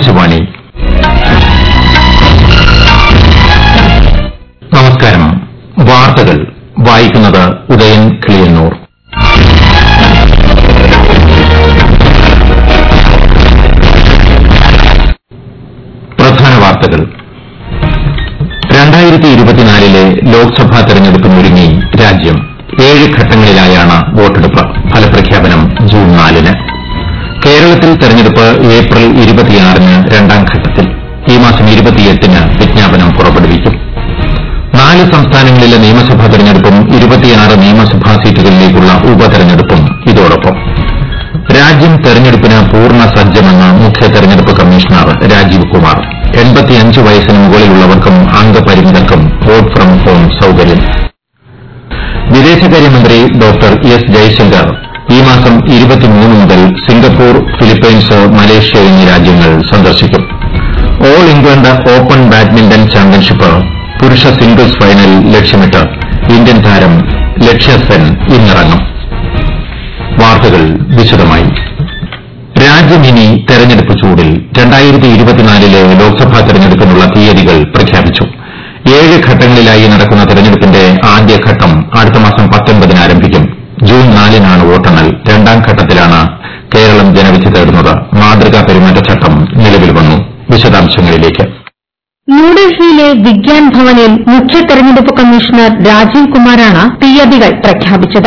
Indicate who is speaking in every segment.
Speaker 1: ആകാശവാണി നമസ്കാരം വാർത്തകൾ വായിക്കുന്നത് ഉദയൻ കിളിയന്നൂർ പ്രധാന വാർത്തകൾ രണ്ടായിരത്തി ഇരുപത്തിനാലിലെ ലോക്സഭാ തെരഞ്ഞെടുപ്പിനൊരുങ്ങി രാജ്യം ഏഴ് ഘട്ടങ്ങളിലായാണ് വോട്ടെടുപ്പ് ഫലപ്രഖ്യാപനം ജൂൺ നാലിന് കേരളത്തിൽ തെരഞ്ഞെടുപ്പ് ഏപ്രിൽ ഇരുപത്തിയാറിന് രണ്ടാം ഘട്ടത്തിൽ ഈ മാസം ഇരുപത്തിയെട്ടിന് വിജ്ഞാപനം പുറപ്പെടുവിക്കും നാല് സംസ്ഥാനങ്ങളിലെ നിയമസഭാ തെരഞ്ഞെടുപ്പും ഇരുപത്തിയാറ് നിയമസഭാ സീറ്റുകളിലേക്കുള്ള ഉപതെരഞ്ഞെടുപ്പും ഇതോടൊപ്പം രാജ്യം തെരഞ്ഞെടുപ്പിന് പൂർണ്ണ സജ്ജമെന്ന് മുഖ്യ തെരഞ്ഞെടുപ്പ് കമ്മീഷണർ രാജീവ് കുമാർ എൺപത്തിയഞ്ച് വയസ്സിന് മുകളിലുള്ളവർക്കും അംഗപരിമിതർക്കും വോട്ട് ഫ്രം ഹോം സൌകര്യം വിദേശകാര്യമന്ത്രി ഡോക്ടർ എസ് ജയശങ്കർ ഈ മാസം മുതൽ സിംഗപ്പൂർ ഫിലിപ്പൈൻസ് മലേഷ്യ എന്നീ രാജ്യങ്ങൾ സന്ദർശിക്കും All England Open badminton championship പുരുഷ സിംഗിൾസ് ഫൈനൽ ലക്ഷ്യമിട്ട് ഇന്ത്യൻ താരം ലക്ഷ്യ സെൻ ഇന്നിറങ്ങും വാർത്തകൾ വിശദമായി രാജ്യം ഇനി തെരഞ്ഞെടുപ്പ് ചൂടിൽ രണ്ടായിരത്തി ഇരുപത്തിനാലിലെ ലോക്സഭാ തെരഞ്ഞെടുപ്പിനുള്ള തീയതികൾ പ്രഖ്യാപിച്ചു ഏഴ് ഘട്ടങ്ങളിലായി നടക്കുന്ന തെരഞ്ഞെടുപ്പിന്റെ ആദ്യഘട്ടം അടുത്ത മാസം പത്തൊൻപതിന് ആരംഭിക്കും ജൂൺ നാലിനാണ് വോട്ടെണ്ണൽ രണ്ടാം ഘട്ടത്തിലാണ് കേരളം ജനവിധി തേടുന്നത് മാതൃകാ പെരുമാറ്റച്ചട്ടം നിലവിൽ വന്നു വിശദാംശങ്ങളിലേക്ക്
Speaker 2: ന്യൂഡൽഹിയിലെ വിഗ്യാൻ ഭവനിൽ മുഖ്യ തെരഞ്ഞെടുപ്പ് കമ്മീഷണർ രാജീവ് കുമാറാണ് തീയതികൾ പ്രഖ്യാപിച്ചത്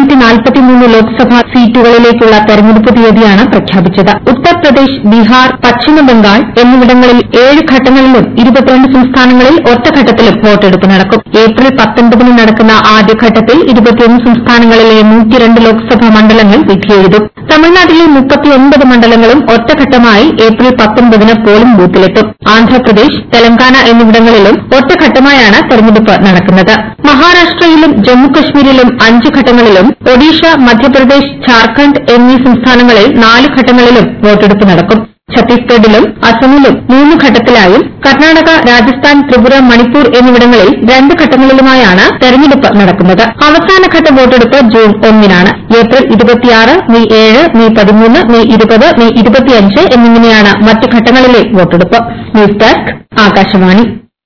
Speaker 2: ലോക്സഭാ സീറ്റുകളിലേക്കുള്ള തെരഞ്ഞെടുപ്പ് തീയതിയാണ് പ്രഖ്യാപിച്ചത് ഉത്തർപ്രദേശ് ബീഹാർ പശ്ചിമബംഗാൾ എന്നിവിടങ്ങളിൽ ഏഴ് ഘട്ടങ്ങളിലും ഇരുപത്തിരണ്ട് സംസ്ഥാനങ്ങളിൽ ഒറ്റഘട്ടത്തിലും വോട്ടെടുപ്പ് നടക്കും ഏപ്രിൽ പത്തൊൻപതിന് നടക്കുന്ന ആദ്യഘട്ടത്തിൽ ഇരുപത്തിയൊന്ന് സംസ്ഥാനങ്ങളിലെ നൂറ്റിരണ്ട് ലോക്സഭാ മണ്ഡലങ്ങൾ വിധിയെഴുതും തമിഴ്നാട്ടിലെ മുപ്പത്തിയൊൻപത് മണ്ഡലങ്ങളും ഒറ്റഘട്ടമായി ഏപ്രിൽ പത്തൊൻപതിന് പോളിംഗ് ബൂത്തിലെത്തും ആന്ധ്രാപ്രദേശ് തെലങ്കാന എന്നിവിടങ്ങളിലും ഒറ്റഘട്ടമായാണ് തെരഞ്ഞെടുപ്പ് നടക്കുന്നത് മഹാരാഷ്ട്രയിലും ജമ്മുകശ്മീരിലും അഞ്ച് ഘട്ടങ്ങളിലും ഒഡീഷ മധ്യപ്രദേശ് ഝാർഖണ്ഡ് എന്നീ സംസ്ഥാനങ്ങളിൽ നാല് ഘട്ടങ്ങളിലും വോട്ടെടുപ്പ് നടക്കും ഛത്തീസ്ഗഡിലും അസമിലും മൂന്ന് ഘട്ടത്തിലായും കർണാടക രാജസ്ഥാൻ ത്രിപുര മണിപ്പൂർ എന്നിവിടങ്ങളിൽ രണ്ട് ഘട്ടങ്ങളിലുമായാണ് തെരഞ്ഞെടുപ്പ് നടക്കുന്നത് അവസാനഘട്ട വോട്ടെടുപ്പ് ജൂൺ ഒന്നിനാണ് ഏപ്രിൽ ഇരുപത്തിയാറ് മെയ് ഏഴ് മെയ് പതിമൂന്ന് മെയ് ഇരുപത് മെയ് ഇരുപത്തിയഞ്ച് എന്നിങ്ങനെയാണ് മറ്റ് ഘട്ടങ്ങളിലെ വോട്ടെടുപ്പ് ന്യൂസ് ഡെസ്ക് ആകാശവാണി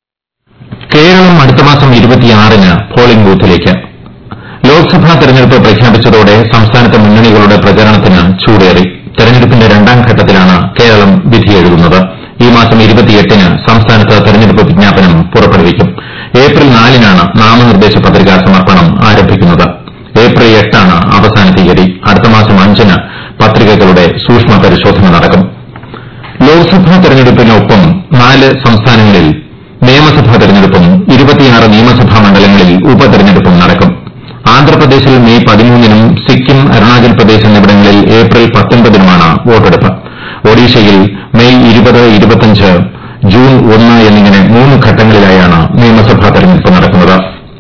Speaker 1: കേരളം അടുത്ത മാസം ഇരുപത്തിയാറിന് പോളിംഗ് ബൂത്തിലേക്ക് ലോക്സഭാ തെരഞ്ഞെടുപ്പ് പ്രഖ്യാപിച്ചതോടെ സംസ്ഥാനത്തെ മുന്നണികളുടെ പ്രചരണത്തിന് ചൂടേറി തെരഞ്ഞെടുപ്പിന്റെ രണ്ടാം ഘട്ടത്തിലാണ് കേരളം വിധിയെഴുതുന്നത് ഈ മാസം ഇരുപത്തിയെട്ടിന് സംസ്ഥാനത്ത് തെരഞ്ഞെടുപ്പ് വിജ്ഞാപനം പുറപ്പെടുവിക്കും ഏപ്രിൽ നാലിനാണ് നാമനിർദ്ദേശ പത്രികാ സമർപ്പണം ആരംഭിക്കുന്നത് ഏപ്രിൽ എട്ടാണ് അവസാന തീയതി അടുത്ത മാസം അഞ്ചിന് പത്രികകളുടെ സൂക്ഷ്മ പരിശോധന നടക്കും ലോക്സഭാ തെരഞ്ഞെടുപ്പിനൊപ്പം നാല് സംസ്ഥാനങ്ങളിൽ നിയമസഭാ തെരഞ്ഞെടുപ്പും ഇരുപത്തിയാറ് നിയമസഭാ മണ്ഡലങ്ങളിൽ ഉപതെരഞ്ഞെടുപ്പും നടക്കും ആന്ധ്രാപ്രദേശിൽ മെയ് പതിമൂന്നിനും സിക്കിം അരുണാചൽ പ്രദേശ് എന്നിവിടങ്ങളിൽ ഏപ്രിൽ പത്തൊൻപതിനുമാണ് വോട്ടെടുപ്പ് ഒഡീഷയിൽ മെയ് ഇരുപത് ഇരുപത്തിയഞ്ച് ജൂൺ ഒന്ന് എന്നിങ്ങനെ മൂന്ന് ഘട്ടങ്ങളിലായാണ് നിയമസഭാ തെരഞ്ഞെടുപ്പ് നടക്കുന്നത്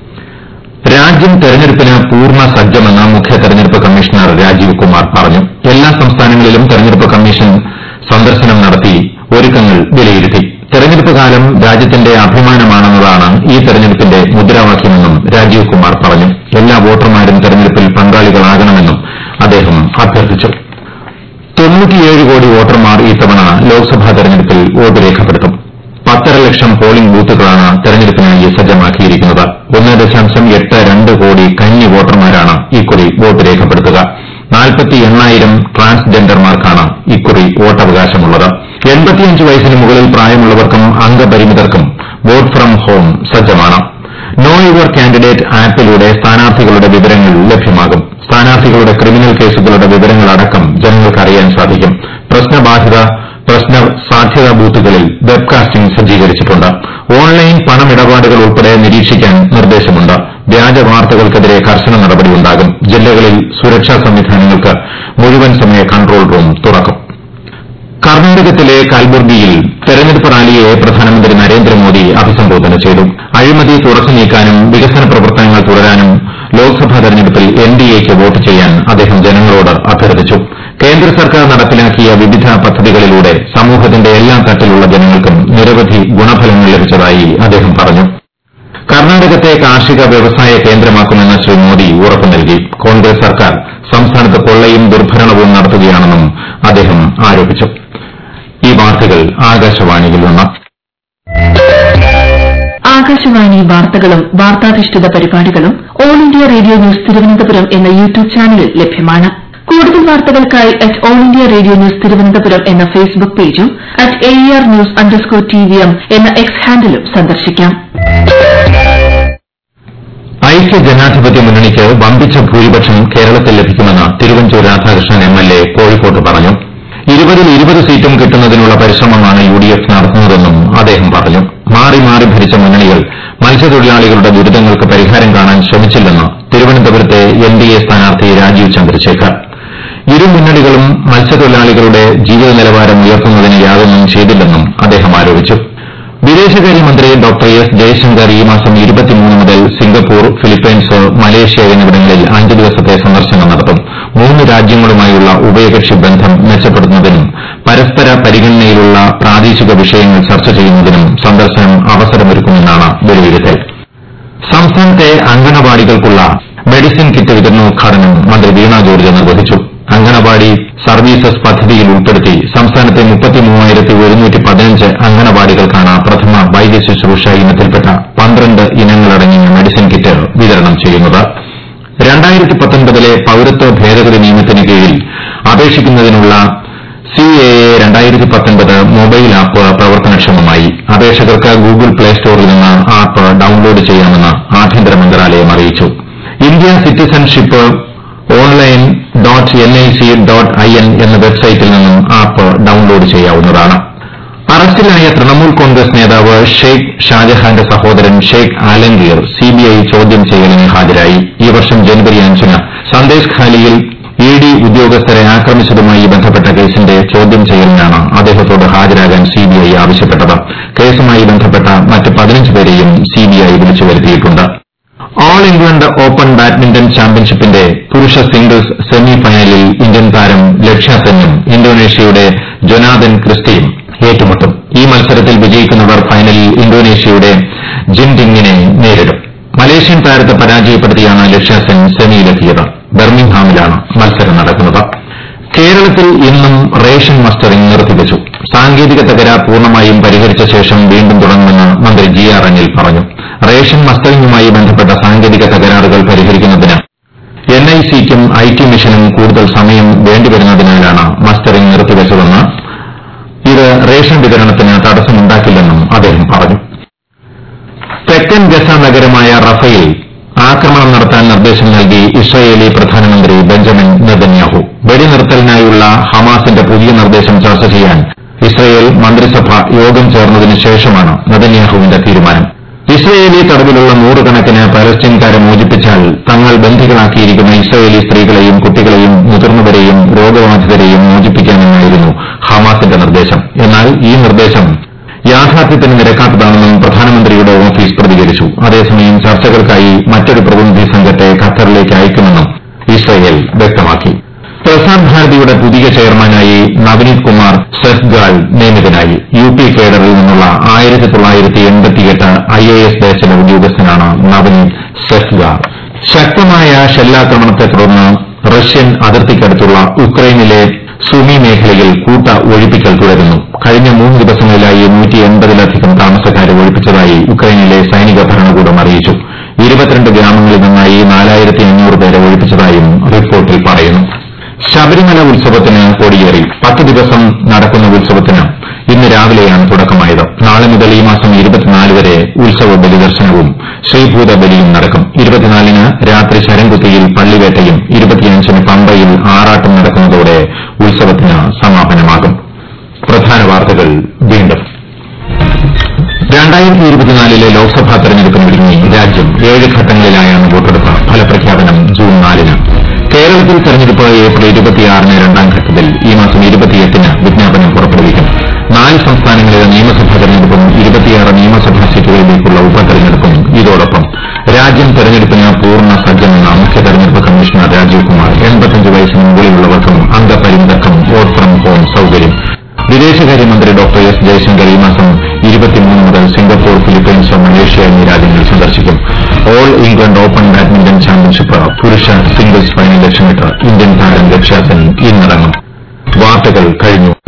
Speaker 1: രാജ്യം തെരഞ്ഞെടുപ്പിന് പൂർണ്ണ സജ്ജമെന്ന് മുഖ്യ തെരഞ്ഞെടുപ്പ് കമ്മീഷണർ രാജീവ് കുമാർ പറഞ്ഞു എല്ലാ സംസ്ഥാനങ്ങളിലും തെരഞ്ഞെടുപ്പ് കമ്മീഷൻ സന്ദർശനം നടത്തി ഒരുക്കങ്ങൾ വിലയിരുത്തി തെരഞ്ഞെടുപ്പ് കാലം രാജ്യത്തിന്റെ അഭിമാനമാണെന്നതാണ് ഈ തെരഞ്ഞെടുപ്പിന്റെ മുദ്രാവാക്യമെന്നും രാജീവ് കുമാർ പറഞ്ഞു എല്ലാ വോട്ടർമാരും തെരഞ്ഞെടുപ്പിൽ പങ്കാളികളാകണമെന്നും അദ്ദേഹം അഭ്യർത്ഥിച്ചു തൊണ്ണൂറ്റിയേഴ് കോടി വോട്ടർമാർ ഇത്തവണ ലോക്സഭാ തെരഞ്ഞെടുപ്പിൽ വോട്ട് രേഖപ്പെടുത്തും പത്തര ലക്ഷം പോളിംഗ് ബൂത്തുകളാണ് തെരഞ്ഞെടുപ്പിനായി സജ്ജമാക്കിയിരിക്കുന്നത് ഒന്ന് ദശാംശം എട്ട് രണ്ട് കോടി കന്നി വോട്ടർമാരാണ് ഇക്കുറി വോട്ട് രേഖപ്പെടുത്തുക നാൽപ്പത്തി എണ്ണായിരം ട്രാൻസ്ജെൻഡർമാർക്കാണ് ഇക്കുറി വോട്ടവകാശമുള്ളത് എൺപത്തിയഞ്ച് വയസ്സിന് മുകളിൽ പ്രായമുള്ളവർക്കും അംഗപരിമിതർക്കും വോട്ട് ഫ്രം ഹോം സജ്ജമാണ് നോ യുവർ കാൻഡിഡേറ്റ് ആപ്പിലൂടെ സ്ഥാനാർത്ഥികളുടെ വിവരങ്ങൾ ലഭ്യമാകും സ്ഥാനാർത്ഥികളുടെ ക്രിമിനൽ കേസുകളുടെ വിവരങ്ങളടക്കം ജനങ്ങൾക്ക് അറിയാൻ സാധിക്കും പ്രശ്നബാധിത പ്രശ്ന സാധ്യതാ ബൂത്തുകളിൽ വെബ്കാസ്റ്റിംഗ് സജ്ജീകരിച്ചിട്ടുണ്ട് ഓൺലൈൻ പണമിടപാടുകൾ ഉൾപ്പെടെ നിരീക്ഷിക്കാൻ നിർദ്ദേശമുണ്ട് വ്യാജ വാർത്തകൾക്കെതിരെ കർശന നടപടിയുണ്ടാകും ജില്ലകളിൽ സുരക്ഷാ സംവിധാനങ്ങൾക്ക് മുഴുവൻ സമയ കൺട്രോൾ റൂം തുറക്കും കർണാടകത്തിലെ കൽബുർഗിയിൽ തെരഞ്ഞെടുപ്പ് റാലിയെ പ്രധാനമന്ത്രി നരേന്ദ്രമോദി അഭിസംബോധന ചെയ്തു അഴിമതി തുടച്ചു നീക്കാനും വികസന പ്രവർത്തനങ്ങൾ തുടരാനും ലോക്സഭാ തെരഞ്ഞെടുപ്പിൽ എൻഡിഎക്ക് വോട്ട് ചെയ്യാൻ അദ്ദേഹം ജനങ്ങളോട് അഭ്യർത്ഥിച്ചു കേന്ദ്ര സർക്കാർ നടപ്പിലാക്കിയ വിവിധ പദ്ധതികളിലൂടെ സമൂഹത്തിന്റെ എല്ലാ തട്ടിലുള്ള ജനങ്ങൾക്കും നിരവധി ഗുണഫലങ്ങൾ ലഭിച്ചതായി അദ്ദേഹം പറഞ്ഞു കർണാടകത്തെ കാർഷിക വ്യവസായ കേന്ദ്രമാക്കുമെന്ന് ശ്രീ മോദി ഉറപ്പു നൽകി കോൺഗ്രസ് സർക്കാർ സംസ്ഥാനത്ത് കൊള്ളയും ദുർഭരണവും നടത്തുകയാണെന്നും അദ്ദേഹം ആരോപിച്ചു ഈ വാർത്തകൾ വാർത്തകൾ ആകാശവാണിയിൽ നിന്ന്
Speaker 3: ആകാശവാണി വാർത്തകളും വാർത്താധിഷ്ഠിത പരിപാടികളും All India Radio News Thiruvananthapuram എന്ന യൂട്യൂബ് ചാനലിൽ ലഭ്യമാണ് കൂടുതൽ വാർത്തകൾക്കായി at All India Radio News Thiruvananthapuram എന്ന ഫേസ്ബുക്ക് പേജും at A R news underscore T V M എന്ന എക്സ് ഹാൻഡിലും സന്ദർശിക്കാം
Speaker 1: ഐക്യ ജനാധിപത്യ മുന്നണിക്ക് വമ്പിച്ച ഭൂരിപക്ഷം കേരളത്തിൽ ലഭിക്കുമെന്ന് Thiruvanchoor Radhakrishnan M L A കോഴിക്കോട്ട് പറഞ്ഞു ഇരുപതിൽ ഇരുപത് സീറ്റും കിട്ടുന്നതിനുള്ള പരിശ്രമമാണ് യു ഡി എഫ് നടത്തുന്നതെന്നും അദ്ദേഹം പറഞ്ഞു മാറി മാറി ഭരിച്ച മുന്നണികൾ മത്സ്യത്തൊഴിലാളികളുടെ ദുരിതങ്ങൾക്ക് പരിഹാരം കാണാൻ ശ്രമിച്ചില്ലെന്ന് തിരുവനന്തപുരത്തെ എൻ ഡി എ സ്ഥാനാർത്ഥി രാജീവ് ചന്ദ്രശേഖർ ഇരു മുന്നണികളും മത്സ്യത്തൊഴിലാളികളുടെ ജീവിത നിലവാരം ഉയർത്തുന്നതിന് യാതൊന്നും ചെയ്തില്ലെന്നും അദ്ദേഹം ആരോപിച്ചു വിദേശകാര്യമന്ത്രി ഡോക്ടർ എസ് ജയശങ്കർ ഈ മാസം മുതൽ സിംഗപ്പൂർ ഫിലിപ്പൈൻസ് മലേഷ്യ എന്നിവിടങ്ങളിൽ അഞ്ച് ദിവസത്തെ സന്ദർശനം നടത്തും മൂന്ന് രാജ്യങ്ങളുമായുള്ള ഉഭയകക്ഷി ബന്ധം മെച്ചപ്പെടുത്തുന്നതിനും പരസ്പര പരിഗണനയിലുള്ള പ്രാദേശിക വിഷയങ്ങൾ ചർച്ച ചെയ്യുന്നതിനും സന്ദർശനം അവസരമൊരുക്കുമെന്നാണ് വിലയിരുത്തൽ സംസ്ഥാനത്തെ അങ്കണവാടികൾക്കുള്ള മെഡിസിൻ കിറ്റ് വിതരണോദ്ഘാടനം മന്ത്രി വീണ ജോർജ് നിർവഹിച്ചു അങ്കണവാടി സർവീസസ് പദ്ധതിയിൽ ഉൾപ്പെടുത്തി സംസ്ഥാനത്തെ അങ്കണവാടികൾക്കാണ് പ്രഥമ വൈദ്യ ശുശ്രൂഷ ഇനത്തിൽപ്പെട്ട പന്ത്രണ്ട് ഇനങ്ങളടങ്ങിയ മെഡിസിൻ കിറ്റ് വിതരണം ചെയ്യുന്നത് ലെ പൌരത്വ ഭേദഗതി നിയമത്തിന് കീഴിൽ അപേക്ഷിക്കുന്നതിനുള്ള സിഎഎ മൊബൈൽ ആപ്പ് പ്രവർത്തനക്ഷമമായി അപേക്ഷകർക്ക് ഗൂഗിൾ പ്ലേ സ്റ്റോറിൽ നിന്ന് ആപ്പ് ഡൌൺലോഡ് ചെയ്യാമെന്ന് ആഭ്യന്തര മന്ത്രാലയം അറിയിച്ചു India citizenship online dot NIC dot IN എന്ന വെബ്സൈറ്റിൽ നിന്നും ആപ്പ് ഡൌൺലോഡ് ചെയ്യാവുന്നതാണ് അറസ്റ്റിലായ തൃണമൂൽ കോൺഗ്രസ് നേതാവ് ഷെയ്ഖ് ഷാജഹാന്റെ സഹോദരൻ ഷെയ്ഖ് ആലംഗീർ സിബിഐ ചോദ്യം ചെയ്യലിന് ഹാജരായി ഈ വർഷം ജനുവരി അഞ്ചിന് സന്ദേശ് ഖാലിയിൽ ഇ ഡി ഉദ്യോഗസ്ഥരെ ആക്രമിച്ചതുമായി ബന്ധപ്പെട്ട കേസിന്റെ ചോദ്യം ചെയ്യലിനാണ് അദ്ദേഹത്തോട് ഹാജരാകാൻ സിബിഐ ആവശ്യപ്പെട്ടത് കേസുമായി ബന്ധപ്പെട്ട മറ്റ് പതിനഞ്ച് പേരെയും സിബിഐ വിളിച്ചു വരുത്തിയിട്ടുണ്ട് ഓൾ ഇംഗ്ലണ്ട് ഓപ്പൺ ബാഡ്മിന്റൺ ചാമ്പ്യൻഷിപ്പിന്റെ പുരുഷ സിംഗിൾസ് സെമി ഫൈനലിൽ ഇന്ത്യൻ താരം ലക്ഷ്യ സെന്നും ഇന്തോനേഷ്യയുടെ ജൊനാഥൻ ക്രിസ്റ്റിയും ഏറ്റുമുട്ടും ഈ മത്സരത്തിൽ വിജയിക്കുന്നവർ ഫൈനലിൽ ഇന്തോനേഷ്യയുടെ ജിൻഡിങ്ങിനെ നേരിടും മലേഷ്യൻ താരത്തെ പരാജയപ്പെടുത്തിയാണ് ലക്ഷ്യ സെൻ സെമിയിലെത്തിയത് ബർമിംഗ്ഹാമിലാണ് മത്സരം നടക്കുന്നത് കേരളത്തിൽ ഇന്നും റേഷൻ മസ്റ്ററിംഗ് നിർത്തിവച്ചു സാങ്കേതിക തകരാർ പൂർണ്ണമായും പരിഹരിച്ച ശേഷം വീണ്ടും തുടങ്ങുമെന്ന് മന്ത്രി ജി ആർ അനിൽ പറഞ്ഞു റേഷൻ മസ്റ്ററിംഗുമായി ബന്ധപ്പെട്ട സാങ്കേതിക തകരാറുകൾ പരിഹരിക്കുന്നതിന് എൻഐസിക്കും ഐ ടി മിഷനും കൂടുതൽ സമയം വേണ്ടിവരുന്നതിനാലാണ് മസ്റ്ററിംഗ് നിർത്തിവച്ചതെന്ന് ഇത് റേഷൻ വിതരണത്തിന് തടസ്സമുണ്ടാക്കില്ലെന്നും അദ്ദേഹം പറഞ്ഞു തെക്കൻ ഗസ നഗരമായ റഫയിൽ ആക്രമണം നടത്താൻ നിർദ്ദേശം നൽകി ഇസ്രയേലി പ്രധാനമന്ത്രി ബെഞ്ചമിൻ നെതന്യാഹു വെടിനിർത്തലിനായുള്ള ഹമാസിന്റെ പുതിയ നിർദ്ദേശം ചർച്ച ചെയ്യാൻ ഇസ്രയേൽ മന്ത്രിസഭ യോഗം ചേർന്നതിന് ശേഷമാണ് നെതന്യാഹുവിന്റെ തീരുമാനം ഇസ്രയേലി തടവിലുള്ള നൂറുകണക്കിന് പലസ്തീൻകാരെ മോചിപ്പിച്ചാൽ തങ്ങൾ ബന്ദികളാക്കിയിരിക്കുന്ന ഇസ്രയേലി സ്ത്രീകളെയും കുട്ടികളെയും മുതിർന്നവരെയും രോഗബാധിതരെയും മോചിപ്പിക്കാമെന്നായിരുന്നു ഹമാസിന്റെ നിർദ്ദേശം എന്നാൽ ഈ നിർദ്ദേശം യാഥാർത്ഥ്യത്തിന് നിരക്കാത്തതാണെന്നും പ്രധാനമന്ത്രിയുടെ ഓഫീസ് പ്രതികരിച്ചു അതേസമയം ചർച്ചകൾക്കായി മറ്റൊരു പ്രതിനിധി സംഘത്തെ ഖത്തറിലേക്ക് അയക്കുമെന്നും ഇസ്രയേൽ വ്യക്തമാക്കി പ്രസാർ ഭാരതിയുടെ പുതിയ ചെയർമാനായി നവനീത് കുമാർ സെഹ്ഗാൾ നിയമിതനായി യു പി കേഡറിൽ നിന്നുള്ള ആയിരത്തി തൊള്ളായിരത്തി എൺപത്തിയെട്ട് ഐ എ എസ് ബാച്ചിലെ ഉദ്യോഗസ്ഥനാണ് നവനീത് സെഹ്ഗാൾ ശക്തമായ ഷെല്ലാക്രമണത്തെ തുടർന്ന് റഷ്യൻ അതിർത്തിക്കടുത്തുള്ള ഉക്രൈനിലെ സുമി മേഖലയിൽ കൂട്ട ഒഴിപ്പിക്കൽ തുടരുന്നു കഴിഞ്ഞ മൂന്ന് ദിവസങ്ങളിലായി നൂറ്റി എൺപതിലധികം താമസക്കാരെ ഒഴിപ്പിച്ചതായി ഉക്രൈനിലെ സൈനിക ഭരണകൂടം അറിയിച്ചു ഇരുപത്തിരണ്ട് ഗ്രാമങ്ങളിൽ നിന്നായി നാലായിരത്തി അഞ്ഞൂറ് പേരെ ഒഴിപ്പിച്ചതായും റിപ്പോർട്ടിൽ പറയുന്നു ശബരിമല ഉത്സവത്തിന് കൊടിയേറി പത്ത് ദിവസം നടക്കുന്ന ഉത്സവത്തിന് ഇന്ന് രാവിലെയാണ് തുടക്കമായത് നാളെ മുതൽ ഈ മാസം ഇരുപത്തിനാല് വരെ ഉത്സവ ബലിദർശനവും ശ്രീഭൂത ബലിയും നടക്കും ഇരുപത്തിനാലിന് രാത്രി ശരംകുത്തിയിൽ പള്ളിവേട്ടയും ഇരുപത്തിയഞ്ചിന് പമ്പയിൽ ആറാട്ടും നടക്കുന്നതോടെ ഉത്സവത്തിന് സമാപനമാകും പ്രധാന വാർത്തകൾ വീണ്ടും രണ്ടായിരത്തി ഇരുപത്തിനാലിലെ ലോക്സഭാ തെരഞ്ഞെടുപ്പിനൊരുങ്ങി രാജ്യം ഏഴ് ഘട്ടങ്ങളിലായാണ് വോട്ടെടുപ്പ് ഫലപ്രഖ്യാപനം ജൂൺ നാലിന് കേരളത്തിൽ തെരഞ്ഞെടുപ്പ് ഏപ്രിൽ ഇരുപത്തിയാറിന് രണ്ടാം ഘട്ടത്തിൽ ഈ മാസം ഇരുപത്തിയെട്ടിന് വിജ്ഞാപനം പുറപ്പെടുവിക്കും നാല് സംസ്ഥാനങ്ങളിലെ നിയമസഭാ തെരഞ്ഞെടുപ്പും ഇരുപത്തിയാറ് നിയമസഭാ സീറ്റുകളിലേക്കുള്ള ഉപതെരഞ്ഞെടുപ്പും ഇതോടൊപ്പം രാജ്യം തെരഞ്ഞെടുപ്പിന് പൂർണ്ണ സജ്ജമെന്ന മുഖ്യ തെരഞ്ഞെടുപ്പ് കമ്മീഷണർ രാജീവ് കുമാർ എൺപത്തഞ്ച് വയസ്സിന് മുകളിലുള്ളവർക്കും അംഗപരിമിതർക്കും വോട്ട് ഫ്രം ഹോം സൌകര്യം വിദേശകാര്യമന്ത്രി ഡോക്ടർ എസ് ജയശങ്കർ ഈ മാസം ഇരുപത്തിമൂന്ന് മുതൽ സിംഗപ്പൂർ ഫിലിപ്പൈൻസ് മലേഷ്യ എന്നീ രാജ്യങ്ങൾ സന്ദർശിക്കും All England Open badminton championship പുരുഷ സിംഗിൾസ് ഫൈനൽ ലക്ഷ്യമിട്ട് ഇന്ത്യൻ താരം ലക്ഷ്യാസെൻ ഇന്നിറങ്ങും വാർത്തകൾ കഴിഞ്ഞു